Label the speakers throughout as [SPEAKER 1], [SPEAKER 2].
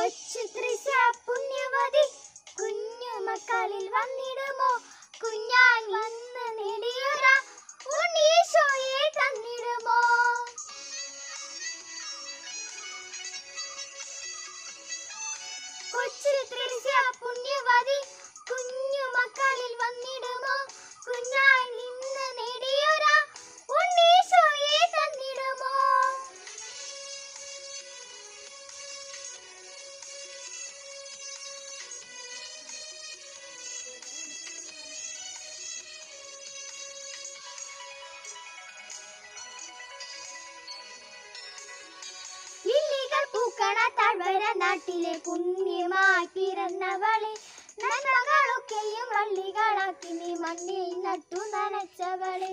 [SPEAKER 1] കൊച്ചു തൃശ പുണ്യവതി കുഞ്ഞു മക്കളിൽ വന്നിടുമോ കുഞ്ഞാൻ വന്ന് നേടിയൊര ഉണ്ണീശോയെ തന്നിടുമോ കൊച്ചു തൃശ പുണ്യവതി കുഞ്ഞു മക്കളിൽ വന്നിടുമോ കുഞ്ഞായി നിന്ന് നേടിയൊര ഉണ്ണീശോയെ തന്നിടുമോ ലില്ലികൾ പൂക്കണ താഴ്വര നാട്ടിലെ പുണ്യമായി പിറന്നവളെ നന്മകളൊക്കെയും വള്ളികളാക്കി നീ മണ്ണിൽ നട്ടു നനച്ചവളെ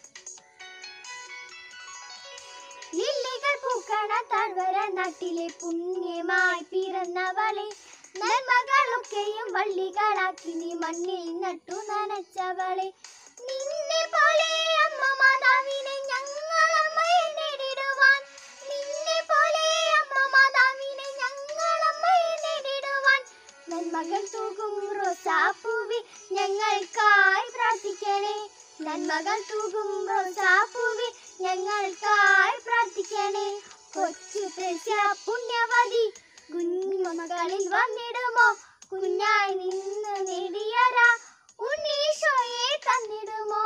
[SPEAKER 1] ലില്ലികൾ പൂക്കണ താഴ്വര നാട്ടിലെ പുണ്യമായി പിറന്നവളെ നന്മകളൊക്കെയും വള്ളികളാക്കി നീ മണ്ണിൽ നട്ടു നനച്ചവളെ നിന്നെ പോലെ അമ്മ മാതാവിനെ ഞങ്ങളമ്മയെ നേടിടുവാൻ നിന്നെ പോലെ അമ്മ മാതാവിനെ ഞങ്ങളമ്മയെ നേടിടുവാൻ നന്മകൾ തൂകും റോസാപ്പൂവി ഞങ്ങൾക്കായി പ്രാർത്ഥിക്കണേ നന്മകൾ തൂകും റോസാപ്പൂവി ഞങ്ങൾക്കായി പ്രാർത്ഥിക്കണേ കൊച്ചു പ്രശ പുണ്യവതി കുഞ്ഞുമകളിൽ വന്നിടുമോ കുഞ്ഞായി നിന്ന് നേടിയരാ ഉണ്ണീശോയെ തന്നിടുമോ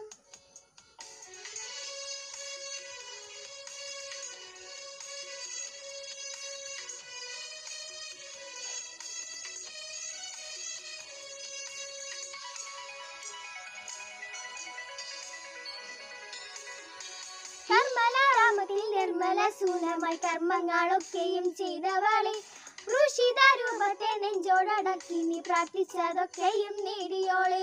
[SPEAKER 1] കർമ്മലാരാമത്തിൽ നിർമ്മല സൂനമായി കർമ്മങ്ങളൊക്കെയും ചെയ്തവളെ ഋഷിത രൂപത്തെ നെഞ്ചോടടക്കി നീ പ്രാർത്ഥിച്ചതൊക്കെയും നേടിയോളെ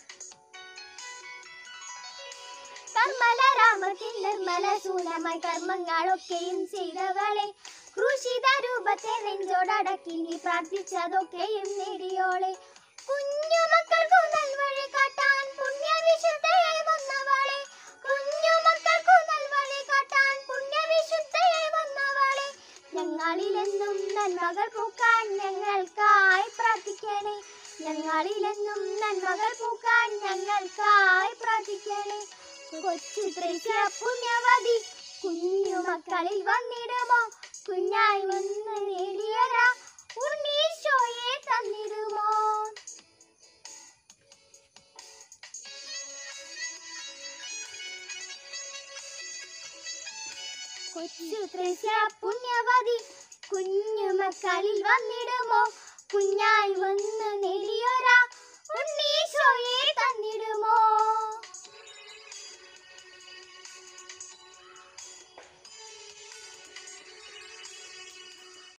[SPEAKER 1] കർമ്മലരാമത്തിൽ നിർമ്മല സൂനമായി കർമ്മങ്ങളൊക്കെയും ചെയ്തവളെ കൃഷിത രൂപത്തെ നെഞ്ചോടടക്കി നീ പ്രാർത്ഥിച്ചതൊക്കെയും നേടിയോളെ കുഞ്ഞുമക്കൾക്കു നൽവഴി കാട്ടാൻ പുണ്യവിശുദ്ധയായി വന്നവളെ കുഞ്ഞുമക്കൾക്കു നൽവഴി കാട്ടാൻ പുണ്യവിശുദ്ധയായി വന്നവളെ ഞങ്ങളിലെന്നും നന്മകൾ പൂക്കാൻ ഞങ്ങൾക്കായി പ്രാർത്ഥിക്കണേ ഞങ്ങളിലെന്നും നന്മകൾ പൂക്കാൻ ഞങ്ങൾക്കായി പ്രാർത്ഥിക്കണേ കൊച്ചു ത്രേസ്യ പുണ്യവതി കുഞ്ഞു മക്കളിൽ വന്നിടുമോ കുഞ്ഞായി വന്ന് നേടിയരാ ഉണ്ണീശോയെ തന്നിടുമോ കൊച്ചു ത്രേസ്യ പുണ്യവതി കുഞ്ഞു മക്കളിൽ വന്നിടുമോ കുഞ്ഞായി വന്ന് നേടിയൊരാ